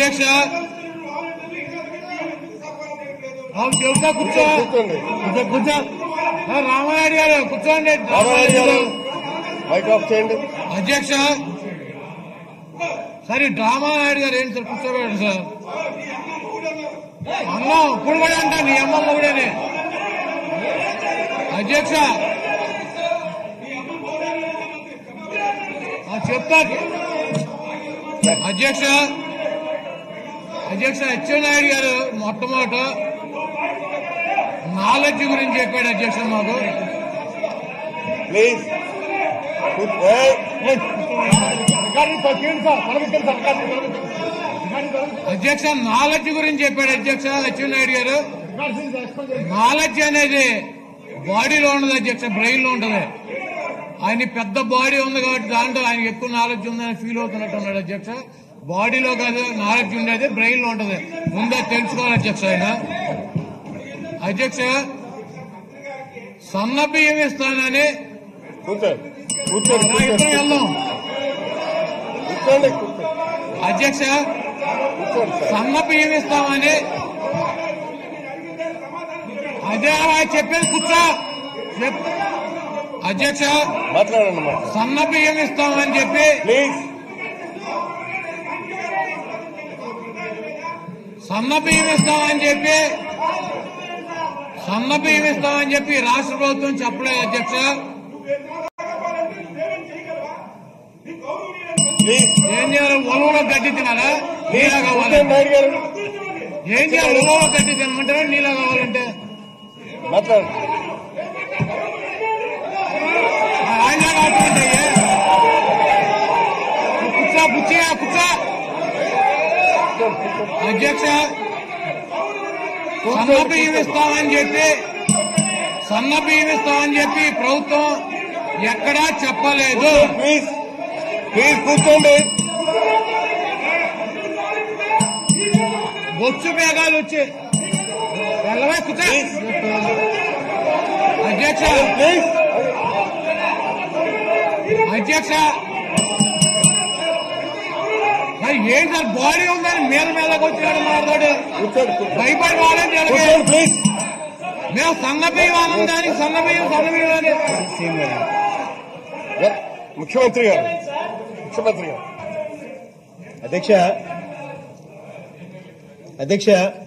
అధ్యక్ష అవును చెబుతా కూర్చో కూర్చోండి కూర్చో కూర్చో ఆ, రామానాయుడు గారు కూర్చోండి రామారావు గారు మైక్ ఆఫ్ చేయండి అధ్యక్ష సరే డ్రామా నాయుడు గారు ఏంటి సార్ కూర్చోబెట్టండి సార్ అన్నం ఇప్పుడు కూడా అంట నీ అమ్మమ్మ కూడానే అధ్యక్ష ఆ, చెప్తా అధ్యక్ష అధ్యక్ష అచ్చెన్నాయుడు గారు మొట్టమొదట నాలెడ్జ్ గురించి చెప్పాడు అధ్యక్ష మాకు ప్లీజ్ అధ్యక్ష నాలెడ్జ్ గురించి చెప్పాడు అధ్యక్ష అచ్చెన్నాయుడు గారు నాలెడ్జ్ అనేది బాడీలో ఉండదు అధ్యక్ష బ్రెయిన్ లో ఉంటది ఆయన పెద్ద బాడీ ఉంది కాబట్టి దాంట్లో ఆయనకి ఎక్కువ నాలెడ్జ్ ఉందని ఫీల్ అవుతున్నట్టు ఉన్నాడు అధ్యక్ష బాడీలో కాదు నాలెడ్జ్ ఉండేది బ్రెయిన్ లో ఉంటది ముందే తెలుసుకోవాలి అధ్యక్ష ఆయన అధ్యక్ష సన్న బియ్యం ఇస్తానని కూర్చోండి కూర్చోండి రా, ఇద్దరం వెళ్దాం కూర్చోండి కూర్చోండి అధ్యక్ష కూర్చోండి సార్ సన్న బియ్యం ఇస్తామని అదే అలా చెప్పేది కూర్చో చెప్- అధ్యక్ష మాట్లాడండి మాట సన్న బియ్యం ఇస్తామని చెప్పి ప్లీజ్ సన్న బియ్యం ఇస్తామని చెప్పి సన్న బియ్యం ఇస్తామని చెప్పి రాష్ట్ర ప్రభుత్వం చెప్పలేదు అధ్యక్ష ప్లీజ్ ఏం చేయాలి ఉలవలో గడ్డి తినాలా నీలా కావాలి కూర్చోండి నాయుడు గారు ఏం చేయాలి ఉలవలో గడ్డి తినమంటారా నీలా కావాలంటే మాట్లాడండి ఆయన కావాలంటే కూర్చో కూర్చో కూర్చో అధ్యక్ష సన్న బియ్యం ఇస్తామని చెప్పి సన్న బియ్యం ఇస్తామని చెప్పి ప్రభుత్వం ఎక్కడా చెప్పలేదు ప్లీజ్ ప్లీజ్ కూర్చోండి బొచ్చు మేఘాలు వచ్చి వెళ్ళవే కూర్చో అధ్యక్ష ప్లీజ్ అధ్యక్ష మరి ఏం సార్ బాడీ ఉందని మీద మీదకి వచ్చినాడు మాట్లాడు కూర్చోండి కూర్చోండి భయపడి వాళ్ళని జరిగే కూర్చోండి ప్లీజ్ మేము సన్న బియ్యం ఆనందానికి సన్న బియ్యం సన్న బియ్యం అని ముఖ్యమంత్రి గారు ముఖ్యమంత్రి గారు అధ్యక్ష అధ్యక్ష